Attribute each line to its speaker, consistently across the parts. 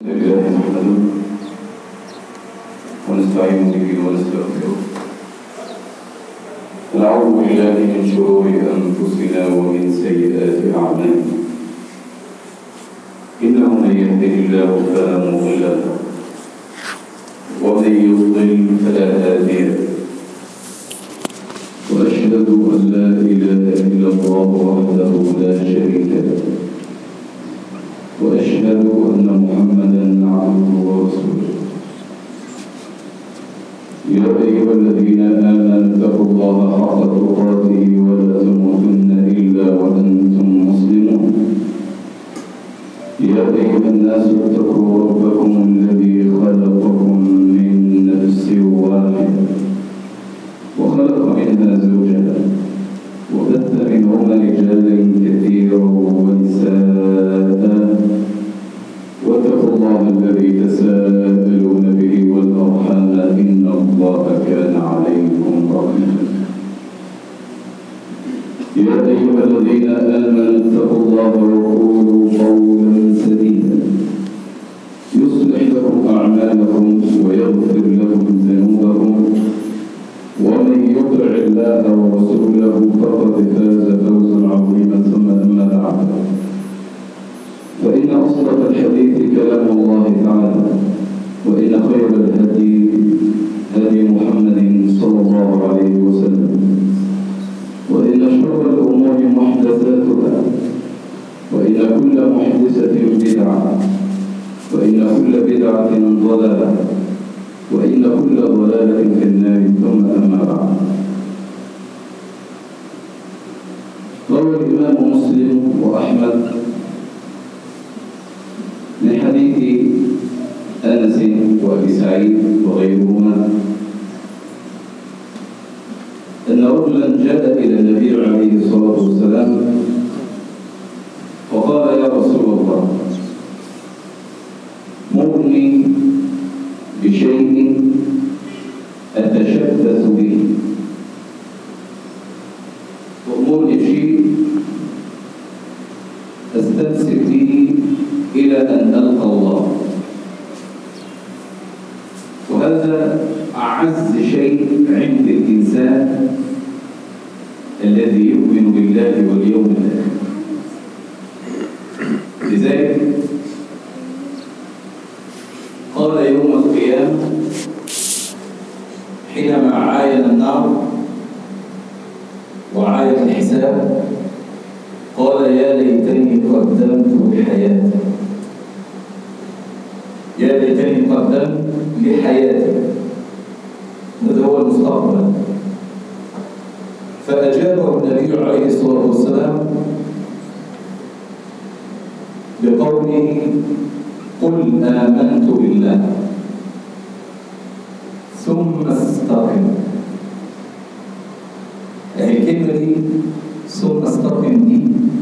Speaker 1: لله نحمده ونستعين به ونستغفره ونعوذ بالله من شرور انفسنا ومن سيئات اعمالنا انه من يهده الله فلا مضل له ومن يضلل فلا هادي له واشهد ان لا اله الا الله وحده لا شريك له وأشهد أن محمدا عبده ورسوله يا أيها الذين آمنوا اتقوا الله حق تقاته ولا تموتن إلا وأنتم مسلمون يا أيها الناس اتقوا ربكم الذي خلقكم من نفس واحدة وخلق منها زوجها وبث منهما رجالا كثيرا ونساء واتقوا الله الذي تساءلون به والارحام ان الله كان عليكم رقيبا يا ايها الذين امنوا اتقوا الله وقولوا قولا سديدا يصلح لكم اعمالكم ويغفر لكم ذنوبكم ومن يطع الله ورسوله فقد فاز فوزا عظيما ثم اما بعد فان اصدق الحديث كلام الله تعالى وان خير الهدي هدي محمد صلى الله عليه وسلم وان شر الامور محدثاتها وان كل محدثه بدعه وان كل بدعه ضلاله وإن كل ضلالة في النار ثم أما بعد روى الإمام مسلم وأحمد من حديث أنس وأبي سعيد وغيرهما أن رجلا جاء إلى النبي عليه الصلاة والسلام فقال يا رسول الله مرني بشيء أتشبث به وأمرني بشيء أستمسك به إلى أن ألقى الله وهذا أعز شيء عند الإنسان الذي يؤمن بالله واليوم الآخر لذلك قال يوم القيامة حينما عاين النار وعاين الحساب قال يا ليتني قدمت لحياتي يا ليتني قدمت لحياتي هذا هو المستقبل فأجابه النبي عليه الصلاة والسلام بقوله قل آمنت بالله ثم استقم يعني الكلمة دي ثم استقم دي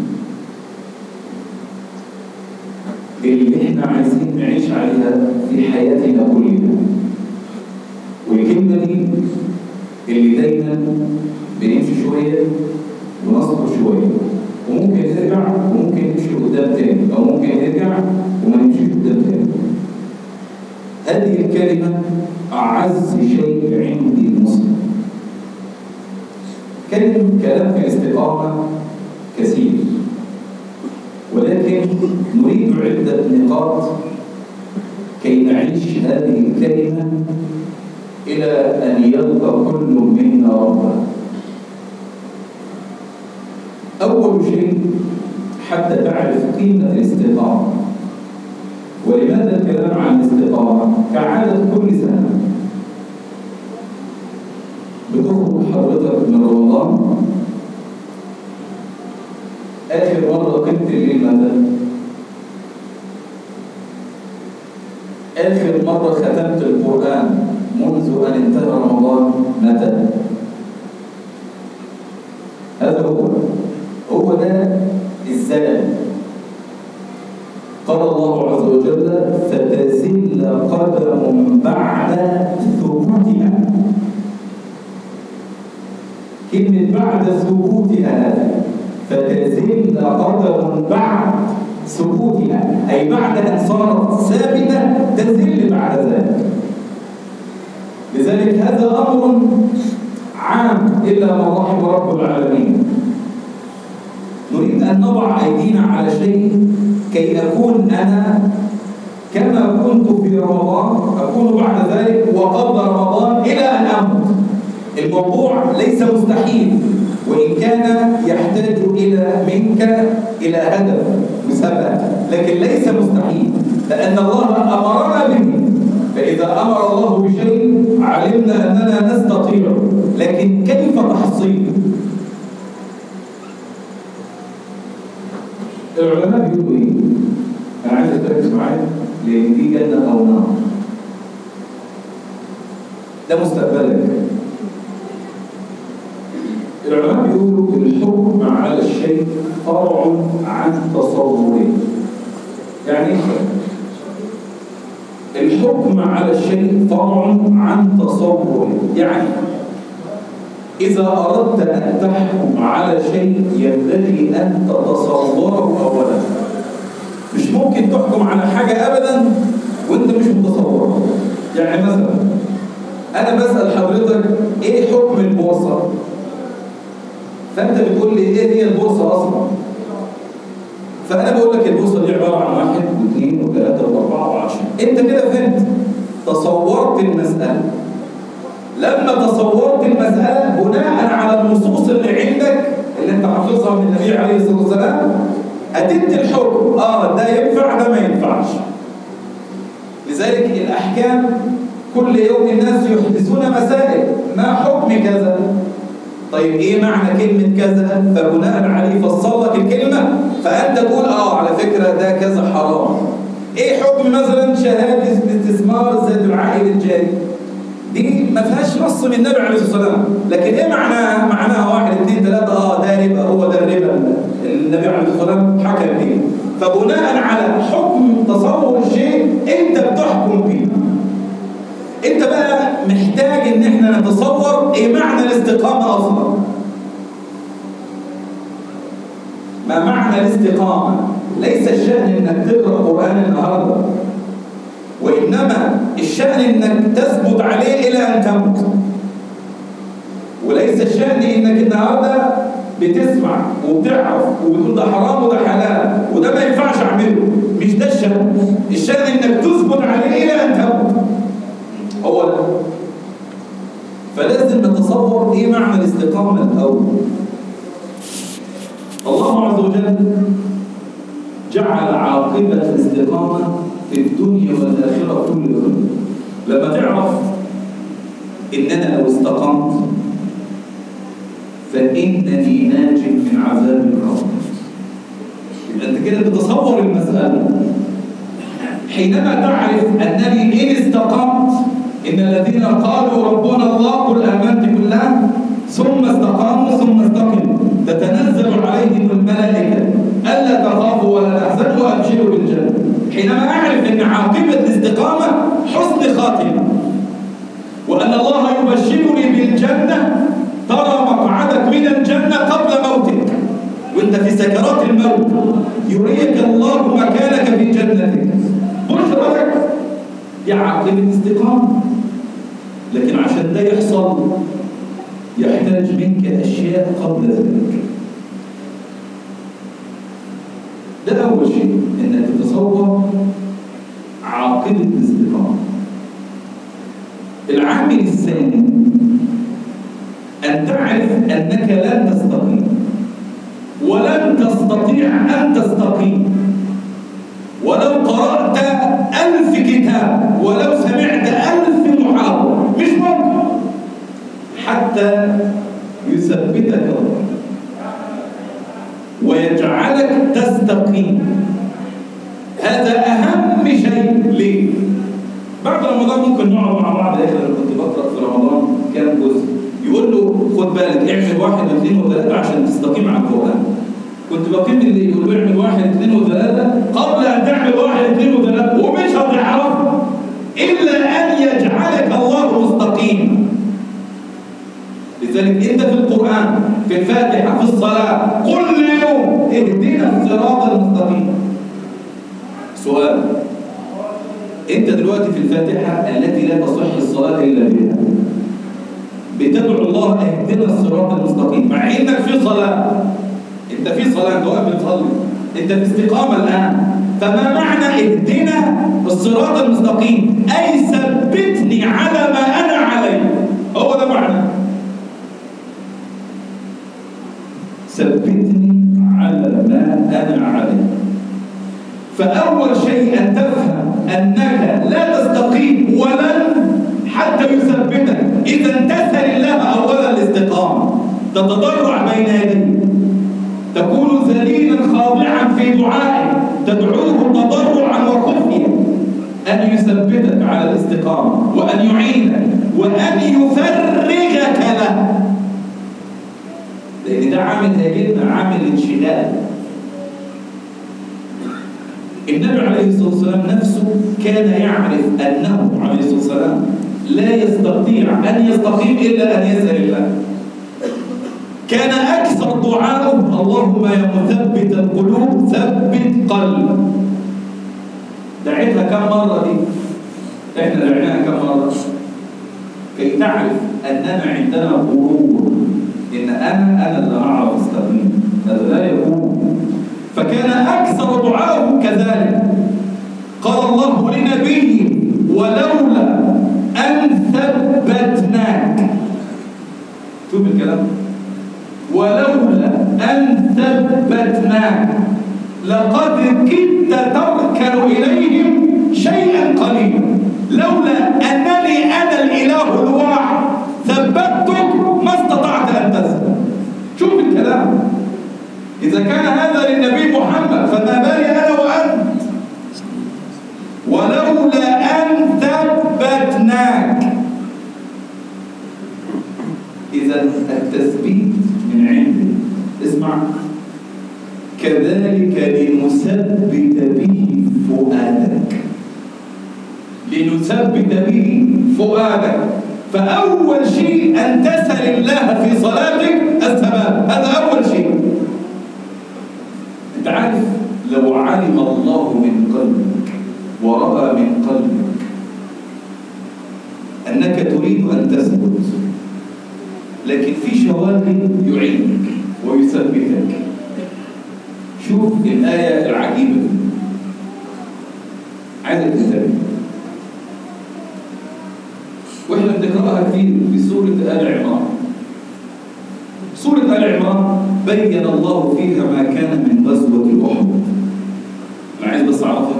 Speaker 1: اللي احنا عايزين نعيش عليها في حياتنا كلنا والكلمة دي اللي دايما بنمشي شوية ونصبر شوية وممكن نرجع وممكن نمشي قدام تاني أو ممكن نرجع وما نمشيش قدام تاني هذه الكلمة أعز شيء عندي المسلم كلمة كلام في الاستقامة كثير ولكن نريد عدة نقاط كي نعيش هذه الكلمة إلى أن يلقى كل منا ربه أول شيء حتى تعرف قيمة الاستقامة ولماذا الكلام عن الاستقامة؟ كعادة كل سنة بتخرج حضرتك من رمضان آخر مرة قمت الليل متى؟ آخر مرة ختمت القرآن منذ أن انتهى رمضان متى؟ هذا هو هو ده الزلل قال الله عز وجل فتزل قدم بعد ثبوتها كلمة بعد ثبوتها هذا فتزل قدم بعد ثبوتها أي بعد أن صارت ثابتة
Speaker 2: لذلك هذا أمر عام إلا ما رحم رب العالمين نريد أن نضع أيدينا على شيء كي أكون أنا كما كنت في رمضان أكون بعد ذلك وقبل رمضان إلى أن أموت الموضوع ليس مستحيل وإن كان يحتاج إلى منك إلى هدف وسبب لكن ليس مستحيل لأن الله أمرنا به فإذا أمر الله بشيء علمنا أننا نستطيع لكن كيف تحصيله العلماء بيقولوا ايه؟ انا عايز تركز معايا لان دي جنه او نار. ده مستقبلك. العلماء بيقولوا الحكم على الشيء فرع عن تصوره. يعني ايه؟ الحكم على الشيء فرع عن تصوره، يعني إذا أردت أن تحكم على شيء ينبغي أن تتصوره أولا مش ممكن تحكم على حاجة أبدا وأنت مش متصورها يعني مثلا أنا بسأل حضرتك إيه حكم البورصة؟ فأنت بتقول لي إيه هي البورصة أصلا؟ فأنا بقول لك البورصة دي عبارة عن واحد واثنين وثلاثة وأربعة وعشرة أنت كده فهمت تصورت المسألة لما تصورت المسألة بناء على النصوص اللي عندك اللي انت حافظها من النبي عليه الصلاة والسلام هتدي الحكم اه ده ينفع ده ما ينفعش لذلك الأحكام كل يوم الناس يحدثون مسائل ما حكم كذا طيب ايه معنى كلمة كذا فبناء عليه فصل لك الكلمة فأنت تقول اه على فكرة ده كذا حرام ايه حكم مثلا شهادة استثمار ذات العائد الجاري دي ما فيهاش نص من النبي عليه الصلاه والسلام لكن ايه معناها معناها واحد اثنين ثلاثه اه ده ربا هو ده الربا النبي عليه الصلاه والسلام حكم به فبناء على حكم تصور الشيء انت بتحكم به انت بقى محتاج ان احنا نتصور ايه معنى الاستقامه اصلا ما معنى الاستقامه ليس الشأن انك تقرا قران النهارده وإنما الشأن إنك تثبت عليه إلى أن تموت وليس الشأن إنك النهاردة بتسمع وبتعرف وبتقول ده حرام وده حلال وده ما ينفعش أعمله مش ده الشأن الشأن إنك تثبت عليه إلى أن تموت هو ده فلازم نتصور إيه معنى الاستقامة الأول الله عز وجل جعل عاقبة الاستقامة في الدنيا والآخرة كلها لما تعرف إن أنا لو استقمت فإنني ناج من عذاب الرب يبقى أنت كده بتصور المسألة حينما تعرف أنني إن استقمت إن الذين قالوا ربنا الله قل آمنت بالله ثم استقاموا ثم استقموا تتنزل عليهم الملائكة ألا تخافوا ولا تحزنوا وأبشروا بالجنة حينما أعرف أن عاقبة الاستقامة حسن خاتمة وأن الله يبشرني بالجنة ترى مقعدك من الجنة قبل موتك وانت في سكرات الموت يريك الله مكانك في جنتك بشرك دي عاقبة استقامة لكن عشان ده يحصل يحتاج منك أشياء قبل ذلك ده أول شيء إنك تتصور عاقبة الاستقامة العامل الثاني أن تعرف أنك لن تستقيم ولن تستطيع أن تستقيم ولو قرأت ألف كتاب ولو سمعت ألف محاضرة مش ممكن حتى يثبتك الله ويجعلك تستقيم هذا أهم شيء ليه؟ بعد رمضان ممكن نقعد مع بعض يا اخي انا كنت بقرا في رمضان كام جزء يقول له خد بالك اعمل واحد واثنين وثلاثه عشان تستقيم على القران كنت بقيم اللي يقول له اعمل واحد اثنين وثلاثه قبل ان تعمل واحد اثنين وثلاثه ومش هتعرف الا ان يجعلك الله مستقيم لذلك انت في القران في الفاتحه في الصلاه كل يوم اهدنا الصراط المستقيم سؤال انت دلوقتي في الفاتحه التي لا تصح الصلاه الا بها بتدعو الله اهدنا الصراط المستقيم مع انك في صلاه انت في صلاه انت واقف بتصلي انت في استقامه الان فما معنى اهدنا الصراط المستقيم اي ثبتني على ما انا عليه هو ده معنى ثبتني على ما انا عليه فاول شيء ان تفهم انك لا تستقيم ولن حتى يثبتك اذا تسال الله اولا الاستقامه تتضرع بين يديه تكون ذليلا خاضعا في دعائك تدعوه تضرعا وخفيا ان يثبتك على الاستقامه وان يعينك وان يفرغك له لان ده عامل هيجيلنا عامل انشغال النبي عليه الصلاه والسلام نفسه كان يعرف انه عليه الصلاه والسلام لا يستطيع ان يستقيم الا ان يسال الله كان اكثر دعاؤه اللهم يا مثبت القلوب ثبت قلب دعيتها كم مره دي احنا دعيناها كم مره كي تعرف اننا عندنا غرور ان انا انا اللي اعرف استقيم هذا لا يكون فكان اكثر دعاؤه كذلك قال الله لنبيه ولولا ان ثبتناك شوف الكلام ولولا ان ثبتناك لقد كدت تركن اليهم شيئا قليلا لولا انني انا الاله الواحد ثبتك ما استطعت ان تسلم شوف الكلام اذا كان هذا للنبي محمد فما بالي انا وانت ولولا ان ثبتناك اذا التثبيت من عنده اسمع كذلك لنثبت به فؤادك لنثبت به فؤادك فأول شيء أن تسأل الله في صلاتك الثبات هذا أول شيء أنت عارف لو علم الله من قلبك ورأى من قلبك أنك تريد أن تثبت لكن في شواغل يعينك ويثبتك شوف الآية العجيبة دي عايزك تنتبه واحنا بنقراها كتير في سورة آل عمران سورة آل عمران بين الله فيها ما كان من غزوة أحد أنا عايز بس أعرفك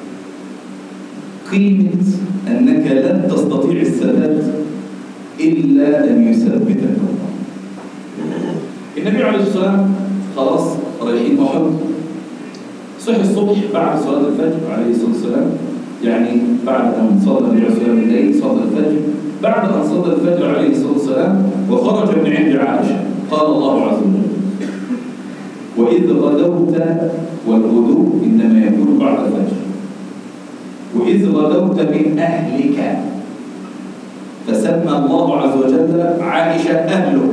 Speaker 2: قيمة أنك لن تستطيع الثبات إلا أن يثبتك الله النبي عليه الصلاة والسلام خلاص رايحين أحد صحي الصبح بعد صلاة الفجر عليه الصلاة والسلام يعني بعد أن صلى النبي عليه الصلاة والسلام الليل صلى الفجر بعد أن صلى الفجر عليه الصلاة والسلام وخرج من عند عائشة قال الله عز وجل وإذ غدوت والغدو إنما يكون بعد الفجر وإذ غدوت من أهلك فسمى الله عز وجل عائشة أهله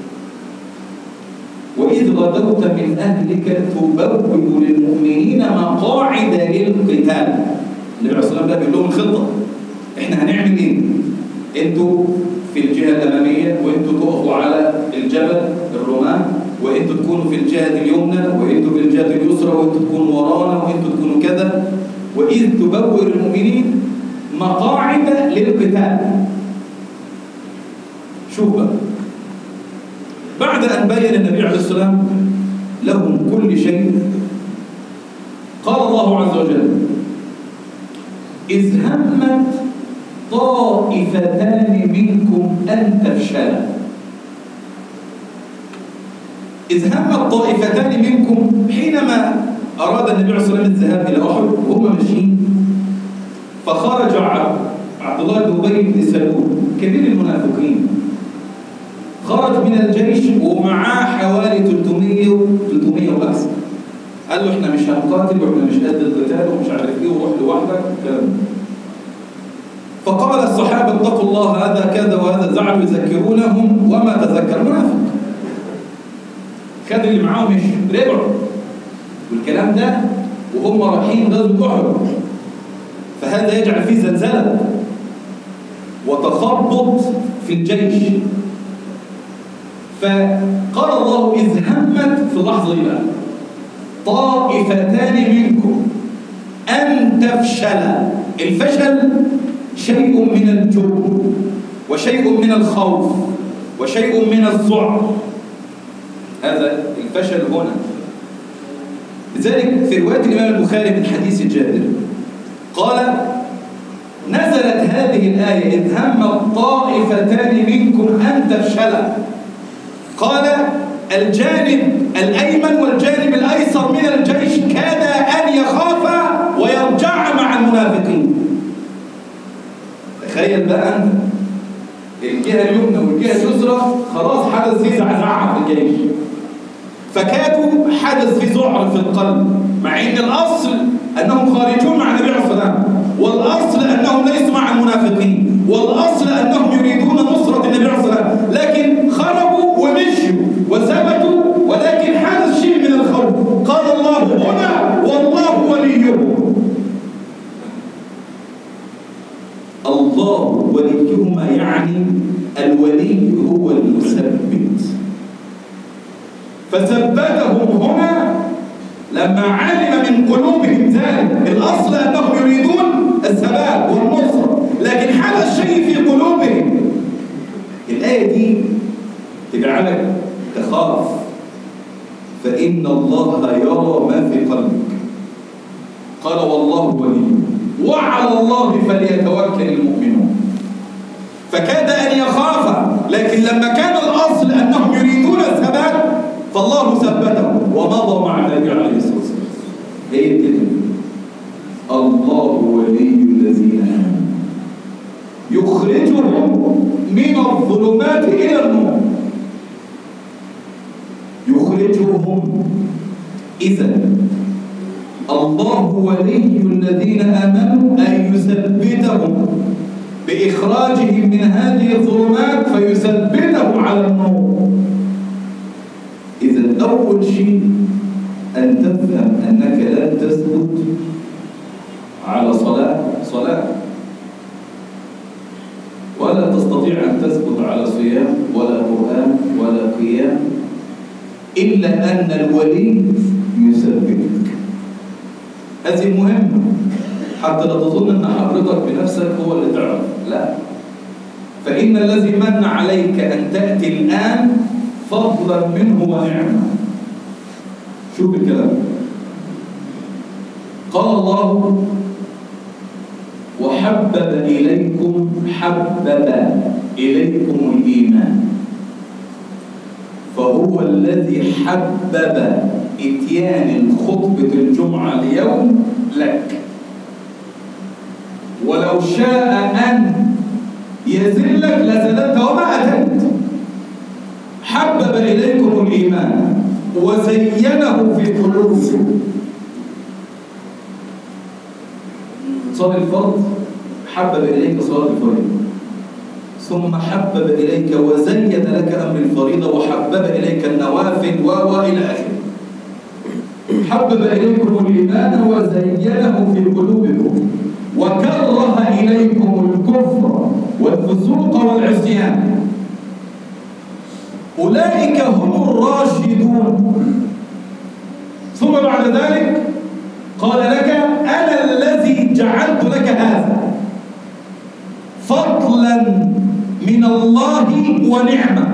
Speaker 2: وإذ غدوت من أهلك تبوئ للمؤمنين مقاعد للقتال النبي عليه الصلاة والسلام بيقول لهم الخطة إحنا هنعمل إيه؟ أنتوا في الجهة الأمامية وأنتوا تقفوا على الجبل الرماة وأنتوا تكونوا في الجهة اليمنى وأنتوا في الجهة اليسرى وأنتوا تكونوا ورانا وأنتوا تكونوا كذا وإذ تبوئ للمؤمنين مقاعد للقتال شوف بقى بعد أن بين النبي عليه السلام لهم كل شيء قال الله عز وجل إذ همت طائفتان منكم أن تفشلا إذ همت طائفتان منكم حينما أراد النبي عليه الصلاة والسلام الذهاب إلى أحد وهم ماشيين فخرج عبد الله بن أبي بن سلول كبير المنافقين خرج من الجيش ومعاه حوالي 300 300 وأكثر قال له احنا مش هنقاتل واحنا مش قد القتال ومش عارف ايه وروح لوحدك الكلام فقال الصحابه اتقوا الله هذا كذا وهذا زعلوا يذكرونهم وما تذكر منافق خد اللي معاهم مش رجعوا والكلام ده وهم رايحين غزوه احد فهذا يجعل فيه زلزلة وتخبط في الجيش فقال الله إذ همت في اللحظة دي بقى طائفتان منكم أن تفشل الفشل شيء من الجبن وشيء من الخوف وشيء من الذعر هذا الفشل هنا لذلك في رواية الإمام البخاري من حديث جابر قال نزلت هذه الآية إذ هم الطائفتان منكم أن تفشلا قال الجانب الأيمن والجانب الأيسر من الجيش كاد أن يخافا ويرجع مع المنافقين تخيل بقى أنت الجهة اليمنى والجهة اليسرى خلاص حدث في زعزعة في الجيش فكادوا حدث في ذعر في القلب مع ان الاصل انهم خارجون مع النبي عليه الصلاه والسلام والاصل انهم ليسوا مع المنافقين والاصل انهم يريدون نصره النبي عليه الصلاه والسلام لكن خرجوا ومشوا وثبتوا ولكن حدث شيء من الخوف قال الله هنا والله وليهم الله وليهما يعني الولي هو المثبت فثبتهم هنا لما علم من قلوبهم ذلك الأصل أنهم يريدون الثبات والنصرة لكن حدث شيء في قلوبهم الآية دي تجعلك تخاف فإن الله يرى ما في قلبك قال والله ولي وعلى الله فليتوكل المؤمنون فكاد أن يخاف لكن لما كان الأصل أنهم يريدون الثبات فالله ثبته ومضى مع النبي عليه الصلاه والسلام هي كده الله ولي الذين امنوا يخرجهم من الظلمات الى النور يخرجهم اذا الله ولي الذين امنوا ان يثبتهم باخراجهم من هذه الظلمات فيثبتهم على النور إذا أول شيء أن تفهم أنك لن تثبت على صلاة صلاة ولا تستطيع أن تثبت على صيام ولا قرآن ولا قيام إلا أن الولي يثبتك هذه مهمة حتى لا تظن أن حضرتك بنفسك هو اللي تعرف لا فإن الذي من عليك أن تأتي الآن فضلا منه ونعمة شوف الكلام قال الله وحبب إليكم حبب إليكم الإيمان فهو الذي حبب إتيان الخطبة الجمعة اليوم لك ولو شاء أن يذلك لزلت وما أتيت حبب إليكم الإيمان وزينه في قلوبكم صلاة الفرض حبب إليك صلاة الفريضة ثم حبب إليك وزين لك أمر الفريضة وحبب إليك النوافل و وإلى آخره حبب إليكم الإيمان وزينه في قلوبكم وكره إليكم الكفر والفسوق والعصيان أولئك هم الراشدون ثم بعد ذلك قال لك أنا الذي جعلت لك هذا فضلا من الله ونعمة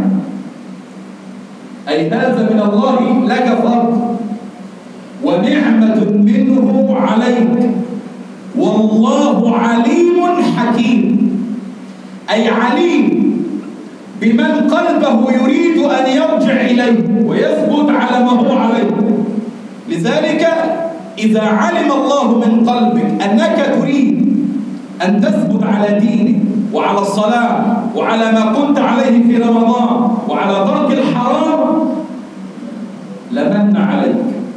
Speaker 2: أي هذا من الله لك فضل ونعمة منه عليك والله عليم حكيم أي عليم بمن قلبه يريد أن يرجع إليه ويثبت على ما هو عليه لذلك إذا علم الله من قلبك أنك تريد أن تثبت على دينك وعلى الصلاة وعلى ما كنت عليه في رمضان وعلى ترك الحرام لمن عليك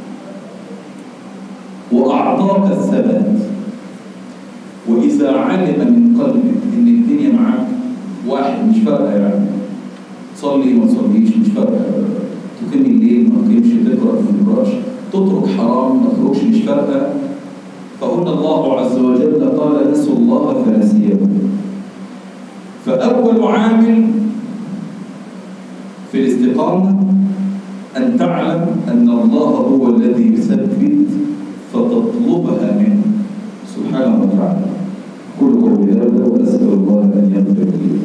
Speaker 2: وأعطاك الثبات وإذا علم من قلبك إن الدنيا معاك واحد مش فارقة يعني تصلي ما تصليش مش فارقة تقيم الليل ما تقيمش تقرأ ما تقرأش تترك حرام ما تتركش مش فارقة فقلنا الله عز وجل قال نسوا الله فنسيهم فأول عامل في الاستقامة أن تعلم أن الله هو الذي يثبت فتطلبها منه سبحانه وتعالى
Speaker 1: كل قولي هذا وأسأل الله أن يغفر لي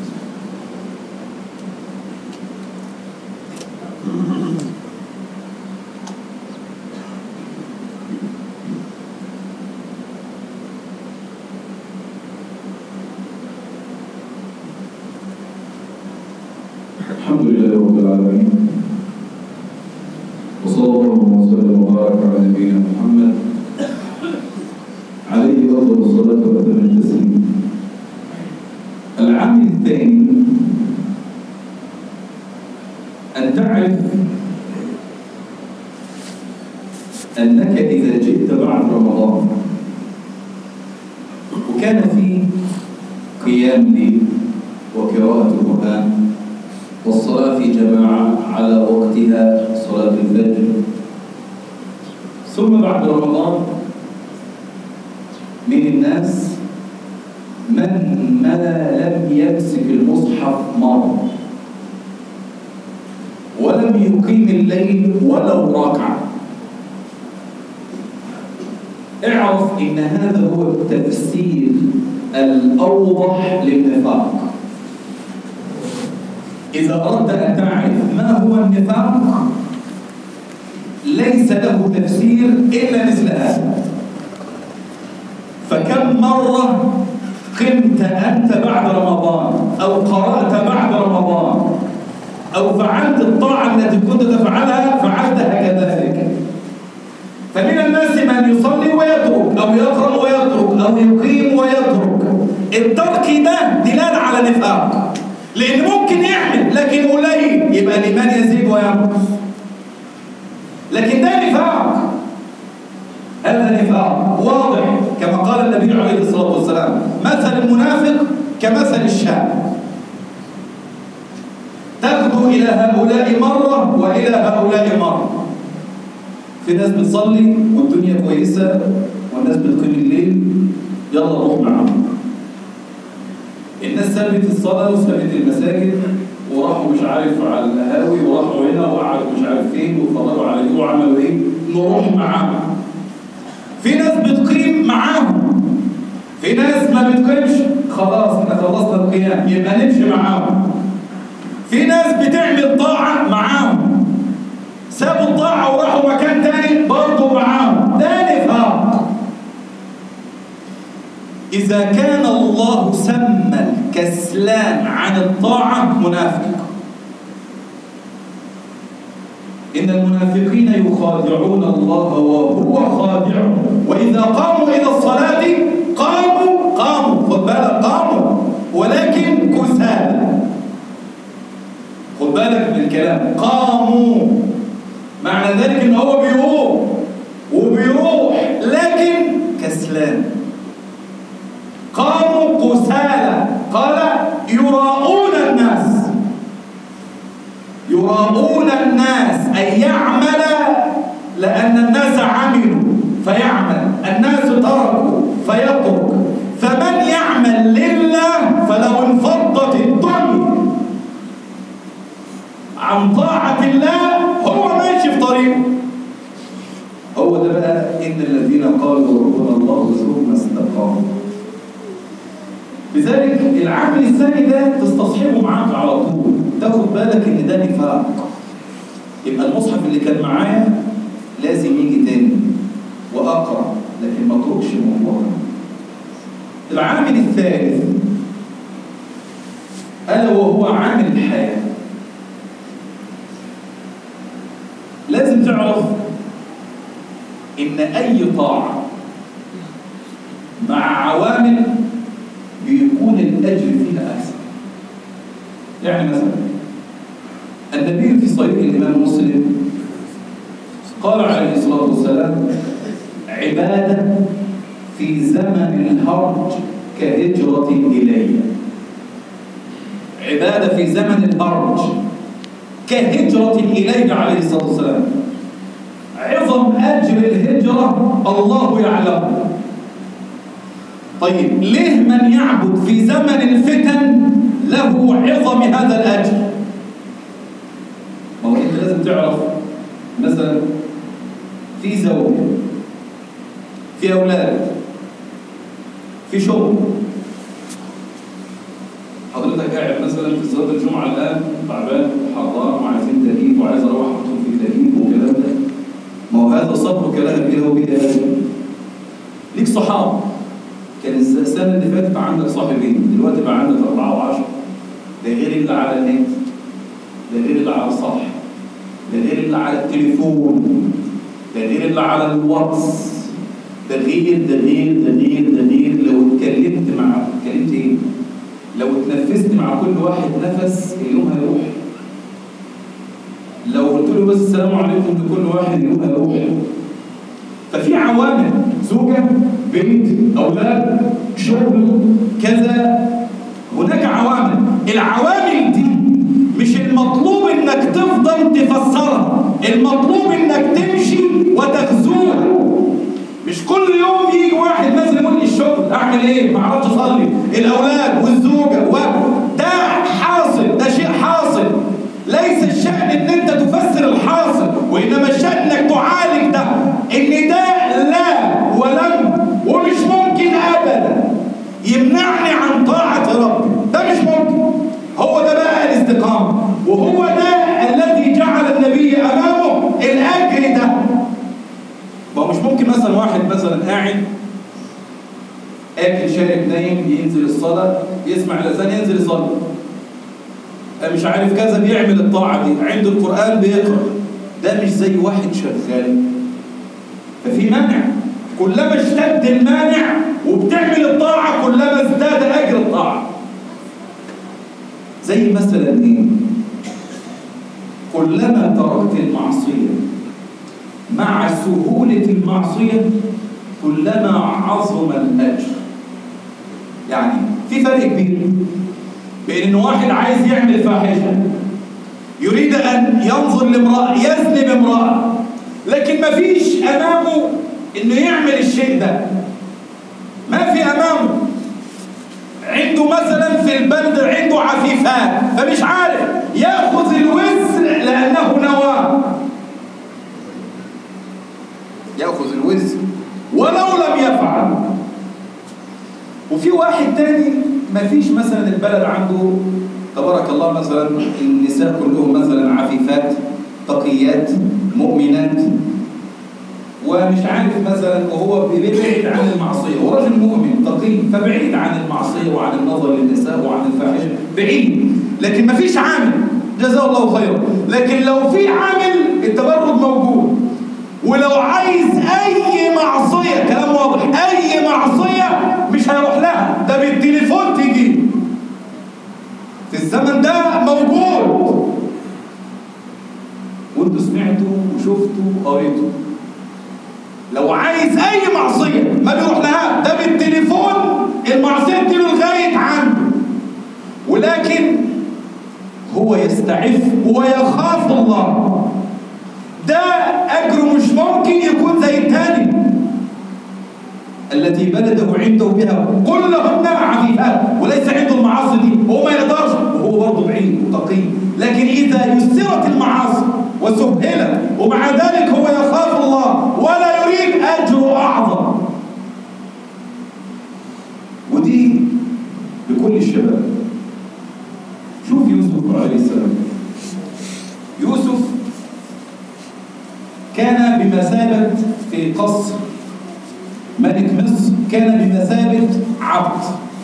Speaker 1: الحمد لله رب العالمين وصلى الله وسلم وبارك على نبينا محمد عليه افضل الصلاه واتم التسليم
Speaker 2: العامل الثاني أن تعرف أنك إذا جئت بعد رمضان وكان في قيام ليل وقراءة القرآن والصلاة في جماعة على وقتها صلاة الفجر ثم بعد رمضان من الناس من ما لم يمسك المصحف مرة ولم يقيم الليل ولو ركعة اعرف ان هذا هو التفسير الاوضح للنفاق اذا اردت ان تعرف ما هو النفاق ليس له تفسير الا مثل هذا فكم مره قمت أنت بعد رمضان أو قرأت بعد رمضان أو فعلت الطاعة التي كنت تفعلها فعلتها كذلك فمن الناس من يصلي ويترك أو يقرأ ويترك أو يقيم ويترك الترك ده دلالة على نفاق لأن ممكن يعمل لكن قليل يبقى الإيمان يزيد وينقص لكن ده نفاق هذا نفاق واضح كما قال النبي عليه الصلاة والسلام مثل المنافق كمثل الشاب تغدو إلى هؤلاء مرة وإلى هؤلاء مرة في ناس بتصلي والدنيا كويسة والناس بتقيم الليل يلا نروح معاهم الناس سابت الصلاة وسابت المساجد وراحوا مش عارف على القهاوي وراحوا هنا وقعدوا مش عارف فين واتفرجوا على ايه وعملوا ايه نروح معاهم في ناس بتقيم معاهم في ناس ما بتقيمش خلاص احنا خلصنا القيام يبقى نمشي معاهم في ناس بتعمل طاعة معاهم سابوا الطاعة وراحوا مكان تاني برضه معاهم ده نفاق إذا كان الله سمى الكسلان عن الطاعة منافق إن المنافقين يخادعون الله وهو خادعهم وإذا قاموا إلى الصلاة قاموا قاموا خد بالك قاموا ولكن كسالى خد بالك من الكلام قاموا معنى ذلك إن هو بيقوم وبيروح لكن كسلان قاموا كسالى قال يراؤون الناس يراؤون الناس أن يعمل لأن الناس عملوا فيعمل الناس تركوا فيترك فمن يعمل لله فلو انفضت الدنيا عن طاعة الله هو ماشي في طريقه هو ده بقى إن الذين قالوا ربنا الله ثم استقاموا لذلك العامل الثاني ده تستصحبه معاك على طول تاخد بالك ان ده نفاق يبقى المصحف اللي كان معايا لازم يجي تاني واقرا لكن ما اتركش موضوع العامل الثالث الا وهو عامل الحياه لازم تعرف ان اي طاعه مع عوامل بيكون الاجر فيها احسن يعني مثلا النبي في صحيح الامام مسلم قال عليه الصلاه والسلام عباده في زمن الهرج كهجره الي عباده في زمن الهرج كهجره الي عليه الصلاه والسلام عظم اجر الهجره الله يعلم طيب ليه من يعبد في زمن الفتن له عظم هذا الأجر ما هو أنت لازم تعرف مثلا في زوج في أولاد في شغل حضرتك قاعد مثلا في صلاه الجمعه الان تعبان وحران وعايزين تكييف وعايز اروح احطهم في التكييف والكلام ده ما هو هذا صبر كلام كده وكده ليك صحاب كان السنه اللي فاتت عندك صاحبين دلوقتي بقى عندك اربعه وعشره ده غير اللي على النت ده غير اللي على الصح ده غير اللي على التليفون ده غير اللي على الواتس ده غير ده غير ده غير ده غير لو اتكلمت مع اتكلمت ايه؟ لو اتنفست مع كل واحد نفس اليوم هيروح لو قلت له بس السلام عليكم لكل واحد اليوم هيروح ففي عوامل زوجة بيت أولاد شغل كذا هناك عوامل العوامل دي مش المطلوب انك تفضل تفسرها المطلوب انك تمشي وتغزوها مش كل يوم يجي واحد مثلا يقول لي الشغل اعمل ايه ما اعرفش اصلي الاولاد والزوجه و ده حاصل ده شيء حاصل ليس الشأن ان انت تفسر الحاصل وانما الشأن انك تعالج ده ان ده لا ولم ومش ممكن ابدا يمنعني عن طاعة ربي ده مش ممكن هو ده بقى الاستقامة وهو ده الذي جعل النبي امامه الاجر ده ما هو مش ممكن مثلا واحد مثلا قاعد اكل شارب نايم ينزل الصلاه يسمع الاذان ينزل يصلي مش عارف كذا بيعمل الطاعه دي عنده القران بيقرا ده مش زي واحد شغال ففي مانع كلما اشتد المانع وبتعمل الطاعه كلما ازداد اجر الطاعه زي مثلا ايه كلما تركت المعصيه مع سهولة المعصية كلما عظم الأجر يعني في فرق كبير بين ان واحد عايز يعمل فاحشة يريد أن ينظر لامرأة يذنب امرأة لكن ما فيش أمامه إنه يعمل الشيء ده ما في أمامه عنده مثلا في البلد عنده عفيفات فمش عارف ياخذ الوزر لأنه نواه ياخذ الوزر ولو لم يفعل وفي واحد تاني ما فيش مثلا البلد عنده تبارك الله مثلا النساء كلهم مثلا عفيفات تقيات مؤمنات ومش عارف مثلا وهو بيبعد عن المعصيه هو راجل مؤمن تقي فبعيد عن المعصيه وعن النظر للنساء وعن الفاحشه بعيد لكن ما فيش عامل جزاه الله خيرا لكن لو في عامل التبرد موجود ولو عايز اي معصيه كلام واضح اي معصيه مش هيروح لها ده بالتليفون تيجي في الزمن ده موجود وانتوا سمعتوا وشفتوا وقريتوا لو عايز اي معصيه ما بيروح لها ده بالتليفون المعصيه تجيله لغايه عنده ولكن هو يستعف ويخاف الله ده أجره مش ممكن يكون زي الثاني التي بلده عنده بها كلهن عفيفات وليس عنده المعاصي دي هو ما يقدرش وهو برضه بعيد وتقي لكن إذا يسرت المعاصي وسهلت ومع ذلك هو يخاف الله ولا يريد أجر أعظم ودي لكل الشباب شوف يوسف عليه السلام يوسف كان بمثابة في قصر ملك مصر كان بمثابة عبد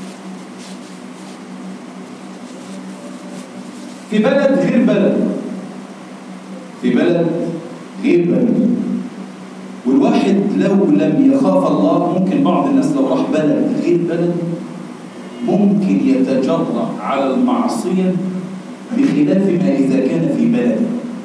Speaker 2: في بلد غير بلد في بلد غير بلد والواحد لو لم يخاف الله ممكن بعض الناس لو راح بلد غير بلد ممكن يتجرأ على المعصية بخلاف ما إذا كان في بلده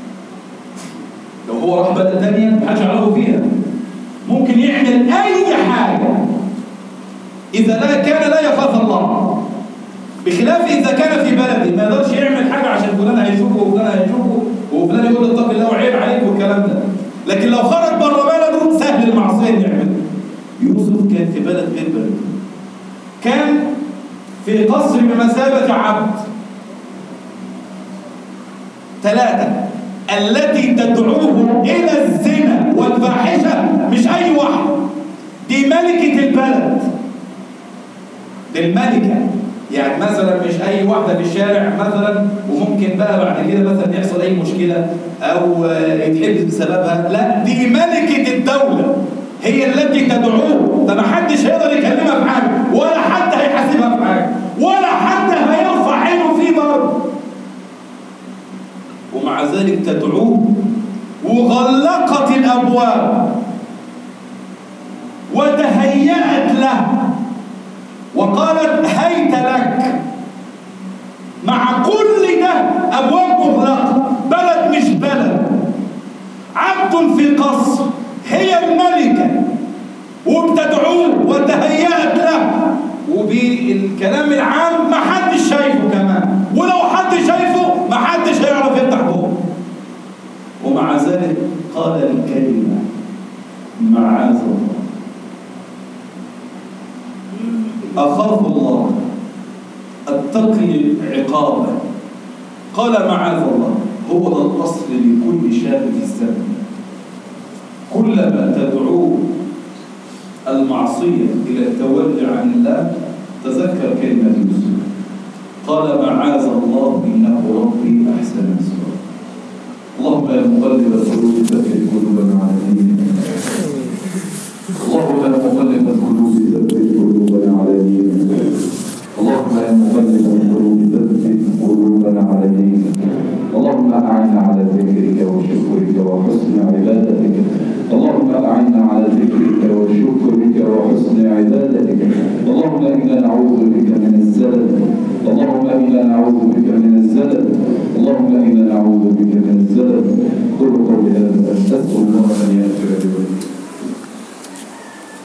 Speaker 2: لو هو راح بلد ثانية محدش يعرفه فيها ممكن يعمل أي حاجة إذا لا كان لا يخاف الله بخلاف إذا كان في بلده ما يقدرش يعمل حاجة عشان فلان هيشوفه وفلان هيشوفه وفلان يقول اتق الله وعيب عليك والكلام ده لكن لو خرج بره بلده سهل المعصية يعمل يوسف كان في بلد غير بلده كان في قصر بمثابة عبد ثلاثة التي تدعوه إلى الزنا والفاحشة مش أي واحد دي ملكة البلد دي الملكة يعني مثلا مش أي واحدة في الشارع مثلا وممكن بقى بعد كده مثلا يحصل أي مشكلة أو يتحبس بسببها لا دي ملكة الدولة هي التي تدعوه فمحدش هيقدر يكلمها في حاجة ولا حد هيحاسبها في حاجة ولا حد هيرفع عينه فيه برضه ومع ذلك تدعوه وغلقت الابواب وتهيأت له وقالت هيت لك مع كل ده ابواب مغلقه بلد مش بلد عبد في قصر هي الملكه وبتدعوه وتهيأت له وبالكلام العام ما حدش شايفه كمان ولو حد شايفه ما حدش هيعرف يفتح بقه ومع ذلك قال الكلمة معاذ الله أخاف الله أتقي عقابه قال معاذ الله هو ده الأصل لكل شاب في الزمن كلما تدعوه المعصية إلى التولي عن الله تذكر كلمة يوسف قال معاذ الله إنه ربي أحسن مسؤول اللهم يا مقلب القلوب ثبت قلوبنا على دينك اللهم يا مقلب القلوب ثبت قلوبنا على دينك اللهم يا مقلب القلوب ثبت قلوبنا على دينك اللهم أعنا على ذكرك وشكرك وحسن عبادتك اللهم أعنا على ذكرك وشكرك وحسن عبادتك اللهم إنا نعوذ بك من الزلل اللهم إنا نعوذ بك من الزلل اللهم إنا نعوذ بك من الزلل قل قولي هذا أستغفر الله